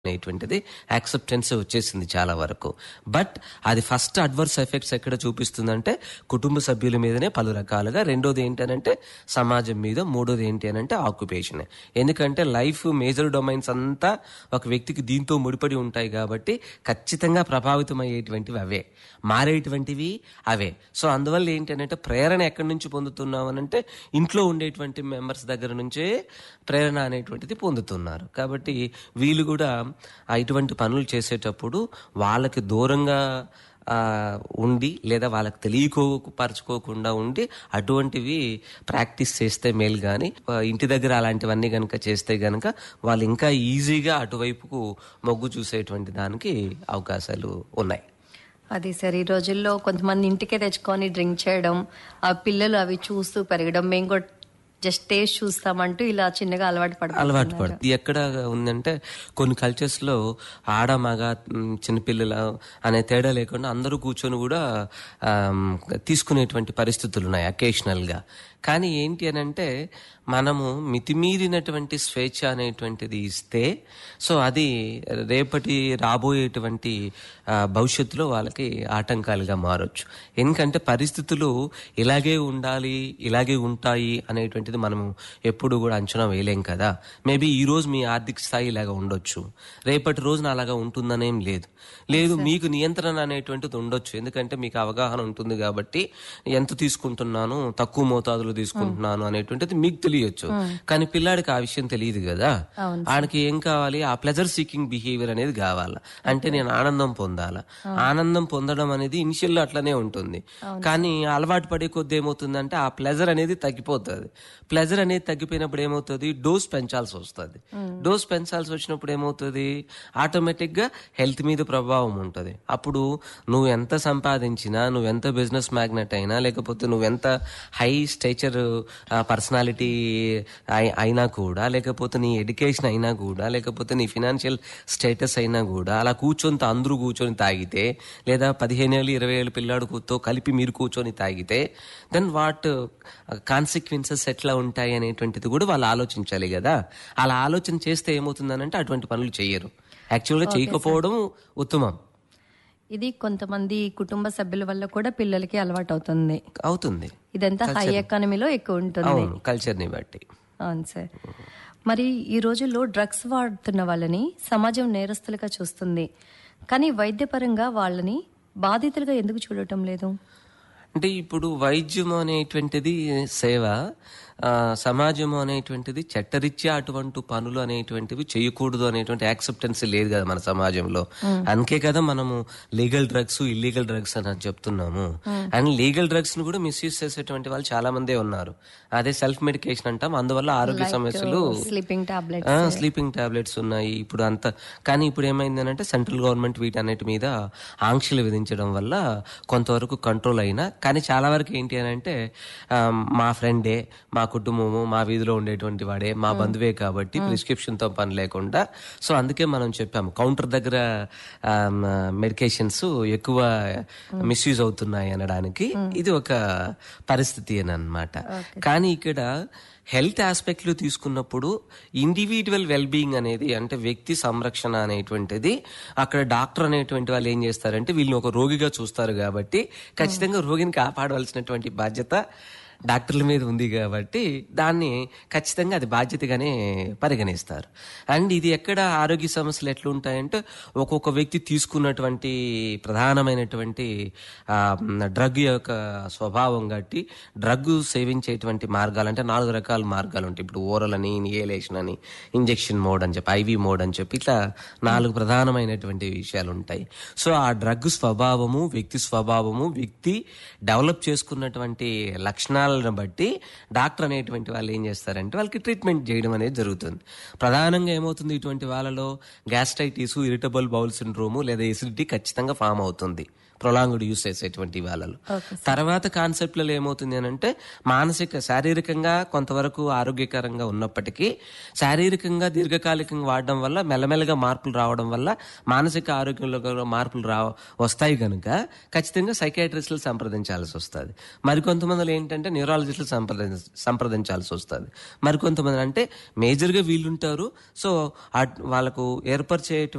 అనేటువంటిది యాక్సెప్టెన్స్ వచ్చేసింది చాలా వరకు బట్ అది ఫస్ట్ అడ్వర్స్ ఎఫెక్ట్స్ ఎక్కడ చూపిస్తుందంటే కుటుంబ సభ్యుల మీదనే పలు రకాలుగా రెండోది ఏంటనంటే సమాజం మీద మూడోది ఏంటి అనంటే ఆక్యుపేషన్ ఎందుకంటే లైఫ్ మేజర్ డొమైన్స్ అంతా ఒక వ్యక్తికి దీంతో ముడిపడి ఉంటాయి కాబట్టి ఖచ్చితంగా ప్రభావితం అయ్యేటువంటివి అవే మారేటువంటివి అవే సో అందువల్ల ఏంటి అంటే ప్రేరణ ఎక్కడి నుంచి పొందుతున్నాం అనంటే ఇంట్లో ఉండేటువంటి మెంబర్స్ దగ్గర నుంచే ప్రేరణ అనేటువంటిది పొందుతున్నారు కాబట్టి వీళ్ళు కూడా ఆ ఇటువంటి పనులు చేసేటప్పుడు వాళ్ళకి దూరంగా ఆ, ఉండి లేదా వాళ్ళకి తెలియకోపరచుకోకుండా ఉండి అటువంటివి ప్రాక్టీస్ చేస్తే మేలు కానీ ఇంటి దగ్గర అలాంటివన్నీ కనుక చేస్తే గనక వాళ్ళు ఇంకా ఈజీగా అటువైపుకు మొగ్గు చూసేటువంటి దానికి అవకాశాలు ఉన్నాయి అది సరే ఈ రోజుల్లో కొంతమంది ఇంటికే తెచ్చుకొని డ్రింక్ చేయడం ఆ పిల్లలు అవి చూస్తూ పెరగడం మేము కూడా జస్ట్ టేస్ట్ చూస్తామంటూ ఇలా చిన్నగా అలవాటు పడుతుంది అలవాటు పడుతుంది ఇది ఎక్కడ ఉందంటే కొన్ని కల్చర్స్ లో ఆడ మగ మ్, చిన్నపిల్లల అనే తేడా లేకుండా అందరూ కూర్చొని కూడా ఆమ్, తీసుకునేటువంటి పరిస్థితులు ఉన్నాయి అకేషనల్ గా కానీ ఏంటి అని అంటే మనము మితిమీరినటువంటి స్వేచ్ఛ అనేటువంటిది ఇస్తే సో అది రేపటి రాబోయేటువంటి ఆ, భవిష్యత్తులో వాళ్ళకి ఆటంకాలుగా మారొచ్చు ఎందుకంటే పరిస్థితులు ఇలాగే ఉండాలి ఇలాగే ఉంటాయి అనేటువంటిది మనము ఎప్పుడు కూడా అంచనా వేయలేం కదా మేబీ ఈ రోజు మీ ఆర్థిక స్థాయి ఇలాగా ఉండొచ్చు రేపటి రోజున అలాగా ఉంటుందనేం లేదు లేదు మీకు నియంత్రణ అనేటువంటిది ఉండొచ్చు ఎందుకంటే మీకు అవగాహన ఉంటుంది కాబట్టి ఎంత తీసుకుంటున్నాను తక్కువ మోతాదులో తీసుకుంటున్నాను అనేటువంటిది మీకు తెలియచ్చు కానీ పిల్లాడికి ఆ విషయం తెలియదు కదా ఆడికి ఏం కావాలి ఆ ప్లెజర్ సీకింగ్ బిహేవియర్ అనేది కావాలా అంటే నేను ఆనందం పొందాలా ఆనందం పొందడం అనేది ఇనిషియల్ అట్లనే ఉంటుంది కానీ అలవాటు పడే కొద్ది ఏమవుతుందంటే ఆ ప్లెజర్ అనేది తగ్గిపోతుంది ప్లెజర్ అనేది తగ్గిపోయినప్పుడు ఏమవుతుంది డోస్ పెంచాల్సి వస్తుంది డోస్ పెంచాల్సి వచ్చినప్పుడు ఏమవుతుంది ఆటోమేటిక్ గా హెల్త్ మీద ప్రభావం ఉంటుంది అప్పుడు నువ్వు ఎంత సంపాదించినా నువ్వు ఎంత బిజినెస్ మ్యాగ్నెట్ అయినా లేకపోతే నువ్వు ఎంత హై స్టేచర్ పర్సనాలిటీ అయినా కూడా లేకపోతే నీ ఎడ్యుకేషన్ అయినా కూడా లేకపోతే నీ ఫినాన్షియల్ స్టేటస్ అయినా కూడా అలా కూర్చొని తా- అందరూ కూర్చొని తాగితే లేదా పదిహేను ఏళ్ళు ఇరవై ఏళ్ళు పిల్లాడుతో కలిపి మీరు కూర్చొని తాగితే దెన్ వాట్ కాన్సిక్వెన్సెస్ ఎట్లా ఉంటాయి అనేటువంటిది కూడా వాళ్ళు ఆలోచించాలి కదా అలా ఆలోచన చేస్తే ఏమవుతుందనంటే అటువంటి పనులు చేయరు యాక్చువల్గా చేయకపోవడం ఉత్తమం ఇది కొంతమంది కుటుంబ సభ్యుల వల్ల కూడా పిల్లలకి అలవాటు అవుతుంది అవుతుంది ఇదంతా హై ఎకానమీలో ఎక్కువ ఉంటుంది అవును కల్చర్ని బట్టి అవును సార్ మరి ఈ రోజుల్లో డ్రగ్స్ వాడుతున్న వాళ్ళని సమాజం నేరస్తులుగా చూస్తుంది కానీ వైద్యపరంగా వాళ్ళని బాధితులుగా ఎందుకు చూడటం లేదు అంటే ఇప్పుడు వైద్యం అనేటువంటిది సేవ ఆ, సమాజం అనేటువంటిది చట్టరీత్యా అటువంటి పనులు అనేటువంటివి చేయకూడదు అనేటువంటి యాక్సెప్టెన్స్ లేదు కదా మన సమాజంలో అందుకే కదా మనము లీగల్ డ్రగ్స్ ఇల్లీగల్ డ్రగ్స్ అని చెప్తున్నాము అండ్ లీగల్ డ్రగ్స్ ను కూడా మిస్యూజ్ చేసేటువంటి వాళ్ళు చాలా మందే ఉన్నారు అదే సెల్ఫ్ మెడికేషన్ అంటాం అందువల్ల ఆరోగ్య సమస్యలు స్లీపింగ్ టాబ్లెట్ స్లీపింగ్ టాబ్లెట్స్ ఉన్నాయి ఇప్పుడు అంత కానీ ఇప్పుడు ఏమైంది అంటే సెంట్రల్ గవర్నమెంట్ వీటన్నిటి మీద ఆంక్షలు విధించడం వల్ల కొంతవరకు కంట్రోల్ అయినా కానీ చాలా వరకు ఏంటి అని అంటే ఆ, మా ఫ్రెండే మా కుటుంబము మా వీధిలో ఉండేటువంటి వాడే మా బంధువే కాబట్టి ప్రిస్క్రిప్షన్ తో పని లేకుండా సో అందుకే మనం చెప్పాము కౌంటర్ దగ్గర మెడికేషన్స్ ఎక్కువ మిస్యూజ్ అవుతున్నాయి అనడానికి ఇది ఒక పరిస్థితి అని అనమాట కానీ ఇక్కడ హెల్త్ ఆస్పెక్ట్లు తీసుకున్నప్పుడు ఇండివిజువల్ వెల్ బీయింగ్ అనేది అంటే వ్యక్తి సంరక్షణ అనేటువంటిది అక్కడ డాక్టర్ అనేటువంటి వాళ్ళు ఏం చేస్తారంటే వీళ్ళని ఒక రోగిగా చూస్తారు కాబట్టి ఖచ్చితంగా రోగిని కాపాడవలసినటువంటి బాధ్యత డాక్టర్ల మీద ఉంది కాబట్టి దాన్ని ఖచ్చితంగా అది బాధ్యతగానే పరిగణిస్తారు అండ్ ఇది ఎక్కడ ఆరోగ్య సమస్యలు ఎట్లుంటాయంటే ఒక్కొక్క వ్యక్తి తీసుకున్నటువంటి ప్రధానమైనటువంటి డ్రగ్ యొక్క స్వభావం బట్టి డ్రగ్ సేవించేటువంటి మార్గాలు అంటే నాలుగు రకాల మార్గాలు ఉంటాయి ఇప్పుడు ఓరల్ అని ఇన్హేలేషన్ అని ఇంజెక్షన్ మోడ్ అని చెప్పి ఐవి మోడ్ అని చెప్పి ఇట్లా నాలుగు ప్రధానమైనటువంటి విషయాలు ఉంటాయి సో ఆ డ్రగ్ స్వభావము వ్యక్తి స్వభావము వ్యక్తి డెవలప్ చేసుకున్నటువంటి లక్షణాలను బట్టి డాక్టర్ అనేటువంటి వాళ్ళు ఏం చేస్తారంటే వాళ్ళకి ట్రీట్మెంట్ చేయడం అనేది జరుగుతుంది ప్రధానంగా ఏమవుతుంది ఇటువంటి వాళ్ళలో గ్యాస్ట్రైటిస్ ఇరిటబుల్ బౌల్ సిండ్రోము లేదా ఎసిడిటీ ఖచ్చితంగా ఫామ్ అవుతుంది ప్రొలాంగ్డ్ యూస్ చేసేటువంటి వాళ్ళలో తర్వాత కాన్సెప్ట్లలో ఏమవుతుంది అని అంటే మానసిక శారీరకంగా కొంతవరకు ఆరోగ్యకరంగా ఉన్నప్పటికీ శారీరకంగా దీర్ఘకాలికంగా వాడడం వల్ల మెల్లమెల్లగా మార్పులు రావడం వల్ల మానసిక ఆరోగ్యంలో కూడా మార్పులు రా వస్తాయి కనుక ఖచ్చితంగా సైకాట్రిస్టులు సంప్రదించాల్సి వస్తుంది మరికొంతమంది ఏంటంటే న్యూరాలజిస్టులు సంప్రదించ సంప్రదించాల్సి వస్తుంది మరికొంతమంది అంటే మేజర్గా వీళ్ళుంటారు సో ఆ- వాళ్ళకు ఏర్పరిచేటువంటి